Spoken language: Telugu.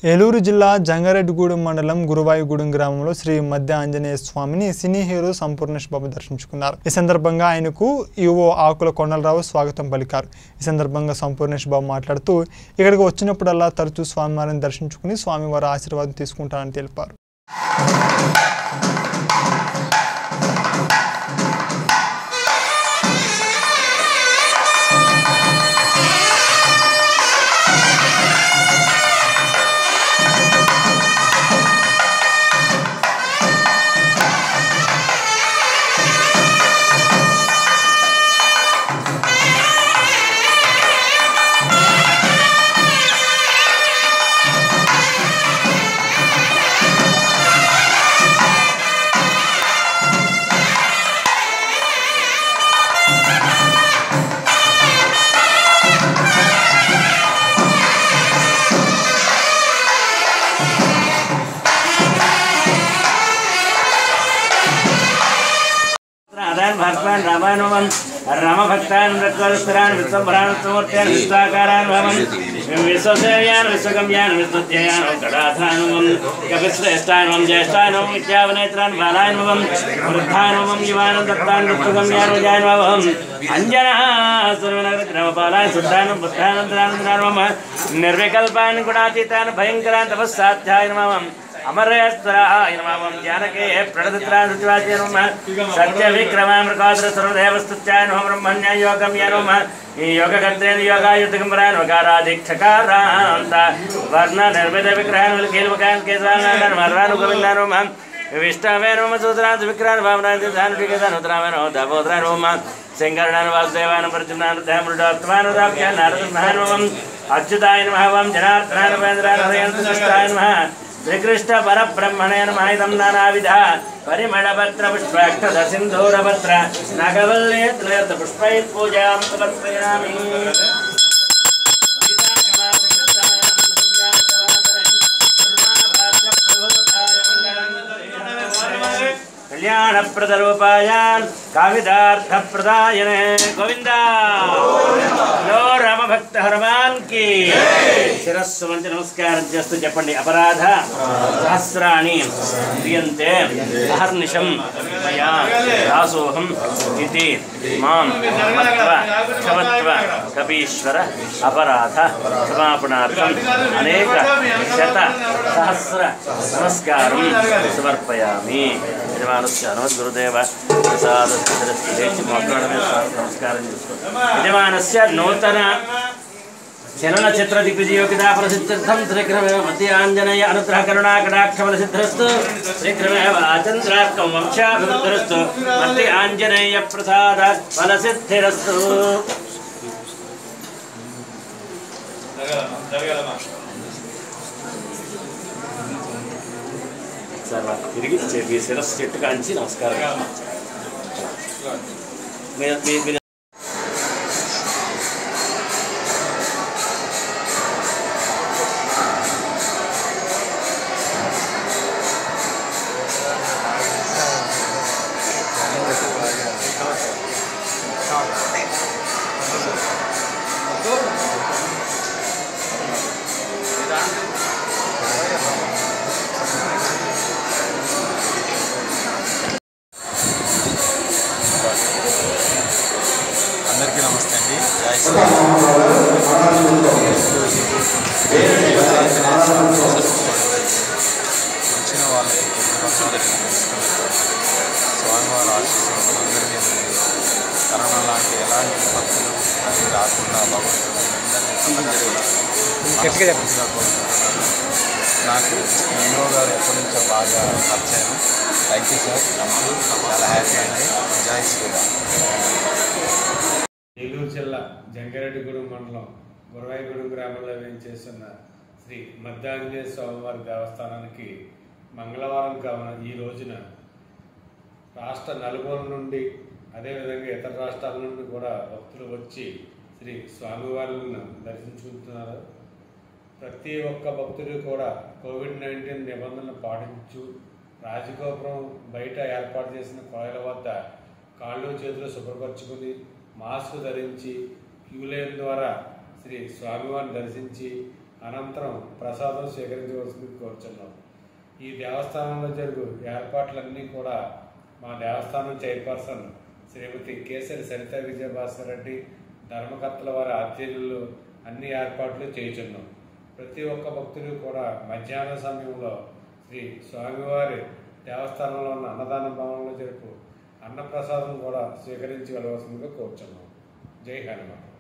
ఏలూరు జిల్లా జంగారెడ్డిగూడెం మండలం గురువాయుగూడెం గ్రామంలో శ్రీ మధ్య ఆంజనేయ స్వామిని సినీ హీరో సంపూర్ణేష్ బాబు దర్శించుకున్నారు ఈ సందర్భంగా ఆయనకు ఈవో ఆకుల కొండలరావు స్వాగతం పలికారు ఈ సందర్భంగా సంపూర్ణేష్ బాబు మాట్లాడుతూ ఇక్కడికి వచ్చినప్పుడల్లా తరచూ స్వామివారిని దర్శించుకుని స్వామివారి ఆశీర్వాదం తీసుకుంటారని తెలిపారు అదాన్ భక్తాన్ రామానుమం రామభక్తాన్ రత్వరస్వరాన్ విశ్వంభరాన్ సమూర్త్యాన్ విశ్వాకారాన్ భవం విశ్వసేవ్యాన్ విశ్వగమ్యాన్ విశ్వధ్యయాన్ గడాధానుమం కపిశ్రేష్టానుమం జ్యేష్ఠానుమం విద్యావనేత్రాన్ బాలానుమం వృద్ధానుమం యువానం దత్తాన్ విశ్వగమ్యాన్ విజయానుభవం అంజనా సురవనగర గ్రామపాలాన్ శుద్ధానం బుద్ధానందరానందరానుమం నిర్వికల్పాన్ గుణాతీతాన్ భయంకరాన్ తపస్సాధ్యాయ నమం అమరేశ్వరాయ నమః జానకే ప్రణదత్రాజువాచ్య నమః సత్య విక్రమామృకాద్ర సర్వదేవస్తుత్యాయ నమః బ్రహ్మణ్య యోగం యనమ ఈ యోగగంత్రేణ యోగాయుద్ధకం పరాన్ వకారాధిక్షకారాంత వర్ణ నిర్మిత విగ్రహాన్ కీలకాన్ కేశాన్ మర్వాను గోవిందాను మహం విష్ణవే నమ సూత్రాన్ విక్రాన్ భావనాన్ ధ్యాన టీకేదాన్ ఉత్తరామేన దపోత్రాన్ ఓమ శంకరణాన్ వాసుదేవాన్ ప్రచునాన్ ధ్యాముడాత్మాన్ దాఖ్యాన్ నారదం అచ్యుతాయ నమః వం జనార్దనాన్ వేంద్రాన్ హరయంత కృష్ణాయ నమః శ్రీకృష్ణ పరబ్రహ్మణే నమాయుధం నానావిధ పరిమళపత్ర పుష్పాక్షద సింధూరపత్ర నాగవల్లే త్రయత పుష్పై పూజాం సమర్పయామి కళ్యాణప్రదరూపాయాన్ కావిదార్థప్రదాయనే గోవింద లో రామభక్త హనుమాన్ కి శిరస్సు మంచి నమస్కారం చేస్తూ చెప్పండి అపరాధ సహస్రాణి క్రియంతే అహర్నిశం మయా దాసోహం ఇది మాం మత్వ క్షమత్వ కపీశ్వర అపరాధ క్షమాపణార్థం అనేక శత సహస్ర నమస్కారం సమర్పయామి యజమానస్య హనుమద్ గురుదేవ ప్రసాద లేచి మాట్లాడమే నమస్కారం చేసుకో యజమానస్య నూతన చలనచిత్ర దిగ్విజయోగితా ప్రసిద్ధ్యర్థం శ్రీక్రమేవ మధ్య ఆంజనేయ అనుగ్రహ కరుణా కటాక్షమల సిద్ధిరస్తు శ్రీక్రమేవ ఆచంద్రార్కం వంశాభివృద్ధిరస్తు మధ్య ఆంజనేయ ప్రసాద ఫల సిద్ధిరస్తు సరే తిరిగి చే- మీ శిరస్సు చెట్టు కాంచి నమస్కారం మీ- మీ- మీ- అందరికీ నమస్తే అండి జై శ్రీరామ్ వచ్చిన వాళ్ళకి కుటుంబాలకు నమస్కారం స్వామివారి ఆశీస్సులు మనందరి మీద ఉంది. కరోనా లాంటి ఎలాంటి విపత్తులు అవి రాకుండా భగవంతుడు అందరినీ చల్లగా మనస్ఫూర్తిగా కోరుకుంటున్నాను నాకు ఎంఓ గారు ఎప్పటి నుంచో బాగా పరిచయం థ్యాంక్ యూ సార్ చాలా హ్యాపీ అండి జై శ్రీరామ్ ఏలూరు జిల్లా జంగారెడ్డిగూడెం మండలం గురవాయిగూడెం గ్రామంలో వేయించేస్తున్న శ్రీ మద్దాంజనేయ స్వామివారి దేవస్థానానికి మంగళవారం కావున ఈ రోజున రాష్ట్ర నలుమూల నుండి అదేవిధంగా ఇతర రాష్ట్రాల నుండి కూడా భక్తులు వచ్చి శ్రీ స్వామివారిని దర్శించుకుంటున్నారు ప్రతి ఒక్క భక్తుడు కూడా కోవిడ్ నైన్టీన్ నిబంధనలు పాటించు రాజగోపురం బయట ఏర్పాటు చేసిన కొలల వద్ద కాళ్ళు చేతులు శుభ్రపరచుకుని మాస్క్ ధరించి క్యూ లైన్ ద్వారా శ్రీ స్వామివారిని దర్శించి అనంతరం ప్రసాదం స్వీకరించవలసింది కోరుచున్నాం ఈ దేవస్థానంలో జరుగు ఏర్పాట్లన్నీ కూడా మా దేవస్థానం చైర్పర్సన్ శ్రీమతి కేసరి సరిత విజయభాస్కర్ రెడ్డి ధర్మకర్తల వారి ఆధ్వర్యంలో అన్ని ఏర్పాట్లు చేయుచున్నాం ప్రతి ఒక్క భక్తులు కూడా మధ్యాహ్న సమయంలో శ్రీ స్వామివారి దేవస్థానంలో ఉన్న అన్నదాన భవనంలో జరుపు అన్నప్రసాదం కూడా స్వీకరించి వెళ్ళవలసిందిగా కోరుచున్నాం జై హనుమాన్